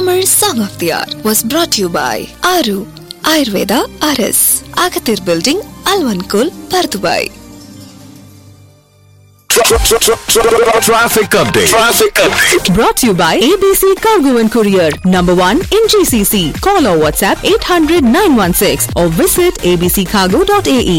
Tamil Song of the Hour was brought to you by Aru Ayurveda RS, Agathir Building, Alvankul, Pardubai. Traffic update. Traffic update. Brought to you by ABC Cargo and Courier, number one in GCC. Call or WhatsApp 800 916 or visit abccargo.ae.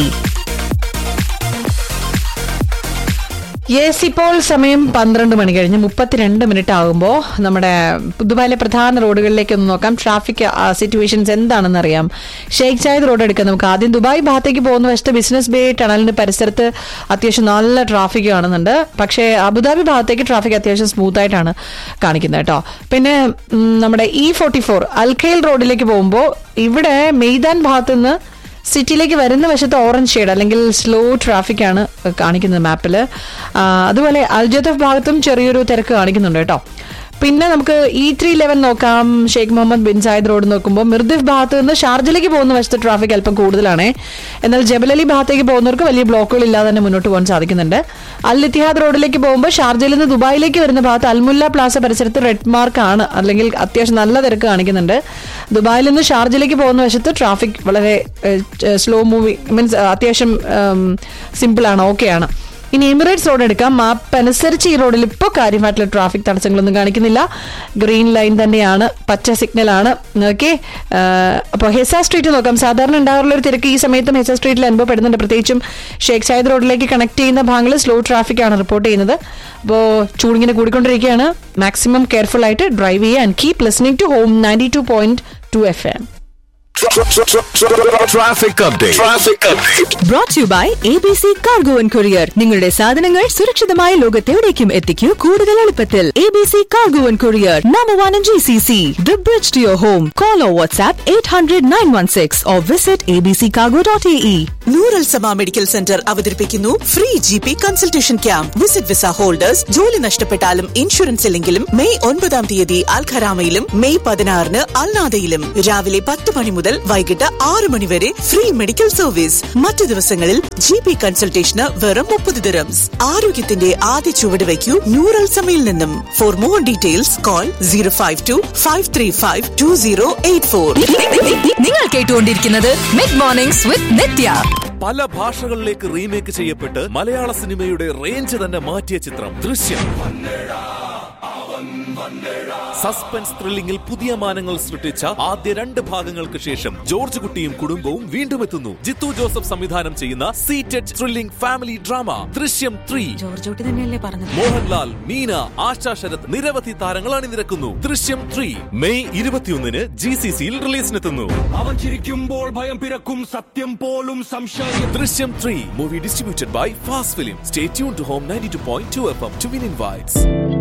Yes ഇപ്പോൾ സമയം പന്ത്രണ്ട് മണി കഴിഞ്ഞ് മുപ്പത്തിരണ്ട് minute ആകുമ്പോൾ നമ്മുടെ ദുബായിലെ പ്രധാന റോഡുകളിലേക്ക് ഒന്ന് നോക്കാം ട്രാഫിക് സിറ്റുവേഷൻസ് എന്താണെന്ന് അറിയാം ഷെയ്ഖ് സായദ് റോഡ് എടുക്കാം നമുക്ക് ആദ്യം ദുബായ് ഭാഗത്തേക്ക് പോകുന്ന വശത്ത് ബിസിനസ് ബേ ടണലിന് പരിസരത്ത് അത്യാവശ്യം നല്ല ട്രാഫിക് കാണുന്നുണ്ട് പക്ഷേ അബുദാബി ഭാഗത്തേക്ക് ട്രാഫിക് അത്യാവശ്യം സ്മൂത്ത് ആയിട്ടാണ് കാണിക്കുന്നത് കേട്ടോ പിന്നെ ഉം, നമ്മുടെ ഇ ഫോർട്ടി ഫോർ അൽഖൈൽ റോഡിലേക്ക് പോകുമ്പോൾ ഇവിടെ മെയ്താൻ ഭാഗത്ത് നിന്ന് സിറ്റിയിലേക്ക് വരുന്ന വശത്ത് ഓറഞ്ച് ഷെയ്ഡ് അല്ലെങ്കിൽ സ്ലോ ട്രാഫിക് ആണ് കാണിക്കുന്നത് മാപ്പിൽ അതുപോലെ അൽജത്തഫ് ഭാഗത്തും ചെറിയൊരു തിരക്ക് കാണിക്കുന്നുണ്ട് കേട്ടോ പിന്നെ നമുക്ക് ഇ ത്രീ ലെവൻ നോക്കാം Sheikh Mohammed bin Zayed road നോക്കുമ്പോൾ മിർദിഫ് ഭാഗത്ത് നിന്ന് ഷാർജയിലേക്ക് പോകുന്ന വശത്ത് ട്രാഫിക് അല്പം കൂടുതലാണ് എന്നാൽ ജബലലി ഭാഗത്തേക്ക് പോകുന്നവർക്ക് വലിയ ബ്ലോക്കുകൾ ഇല്ലാതെ തന്നെ മുന്നോട്ട് പോകാൻ സാധിക്കുന്നുണ്ട് അൽ ഇത്തിഹാദ് റോഡിലേക്ക് പോകുമ്പോൾ ഷാർജയിൽ നിന്ന് ദുബായിലേക്ക് വരുന്ന ഭാഗത്ത് അൽമുല്ല പ്ലാസ പരിസരത്ത് റെഡ് മാർക്ക് ആണ് അല്ലെങ്കിൽ അത്യാവശ്യം നല്ല തിരക്ക് കാണിക്കുന്നുണ്ട് ദുബായിൽ നിന്ന് ഷാർജയിലേക്ക് പോകുന്ന വശത്ത് ട്രാഫിക് വളരെ സ്ലോ മൂവി മീൻസ് അത്യാവശ്യം സിമ്പിൾ ആണ് ഓക്കെ ആണ് ഇനി എമിറേറ്റ്സ് റോഡ് എടുക്കാം മാപ്പ് അനുസരിച്ച് ഈ റോഡിൽ ഇപ്പോൾ കാര്യമായിട്ടുള്ള ട്രാഫിക് തടസ്സങ്ങളൊന്നും കാണിക്കുന്നില്ല ഗ്രീൻ ലൈൻ തന്നെയാണ് പച്ച സിഗ്നൽ ആണ് ഓക്കെ അപ്പോൾ ഹെസ സ്ട്രീറ്റ് നോക്കാം സാധാരണ ഉണ്ടാകാറുള്ള ഒരു തിരക്ക് ഈ സമയത്തും ഹെസ സ്ട്രീറ്റിൽ അനുഭവപ്പെടുന്നുണ്ട് പ്രത്യേകിച്ചും ഷേഖ് സായദ് റോഡിലേക്ക് കണക്ട് ചെയ്യുന്ന ഭാഗങ്ങളിൽ സ്ലോ ട്രാഫിക് ആണ് റിപ്പോർട്ട് ചെയ്യുന്നത് അപ്പോൾ ചൂടിങ്ങനെ കൂടിക്കൊണ്ടിരിക്കുകയാണ് മാക്സിമം കെയർഫുൾ ആയിട്ട് ഡ്രൈവ് ചെയ്യുക and keep listening to home ninety two point two F എം Traffic update. Traffic update. Brought to you by ABC Cargo and Courier. നിങ്ങളുടെ സാധനങ്ങൾ സുരക്ഷിതമായ ലോകത്തെവിടേക്കും എത്തിക്കൂ കൂടുതൽ എളുപ്പത്തിൽ ABC Cargo and Courier, number one in GCC. The bridge to your home. Call or WhatsApp 800 916 or visit abccargo.ae. Noor Al Sama medical centre അവതരിപ്പിക്കുന്നു free G P consultation camp visit visa holders ജോലി നഷ്ടപ്പെട്ടാലും insurance ഇല്ലെങ്കിലും May ഒൻപതാം തീയതി അൽഖരാമയിലും May പതിനാറിന് അൽനാദയിലും രാവിലെ പത്ത് മണി മുതൽ വൈകിട്ട് ആറ് മണി വരെ ഫ്രീ മെഡിക്കൽ സർവീസ് മറ്റു ദിവസങ്ങളിൽ ജി പി കൺസൾട്ടേഷന് വെറും മുപ്പത് ദിറംസ് ആരോഗ്യത്തിന്റെ ആദ്യ ചുവട് വയ്ക്കൂ നൂറൽ സമയിൽ നിന്നും for more details call zero five two five three five two zero eight four നിങ്ങൾ കേട്ടുകൊണ്ടിരിക്കുന്നത് മിഡ് മോർണിംഗ്സ് വിത്ത് നിത്യ പല ഭാഷകളിലേക്ക് റീമേക്ക് ചെയ്യപ്പെട്ട് മലയാള സിനിമയുടെ റേഞ്ച് തന്നെ മാറ്റിയ ചിത്രം ദൃശ്യം സസ്പെൻസ് ത്രില്ലിംഗിൽ പുതിയ മാനങ്ങൾ സൃഷ്ടിച്ച ആദ്യ രണ്ട് ഭാഗങ്ങൾക്ക് ശേഷം ജോർജ് കുട്ടിയും കുടുംബവും വീണ്ടും എത്തുന്നു ജിത്തു ജോസഫ് സംവിധാനം ചെയ്യുന്ന seated thrilling family drama Drishyam three Mohanlal Meena Asha Sarath നിരവധി താരങ്ങൾ അണിനിരക്കുന്നു ദൃശ്യം ത്രീ മെയ് ഇരുപത്തിയൊന്നിന് ജി സി സിയിൽ റിലീസിനെത്തുന്നു അവൻ ചിരിക്കുമ്പോൾ ഭയം പിറക്കും സത്യം പോലും സംശയം Drishyam three movie distributed by fast film stay tune to home ninety two point two F M to win invites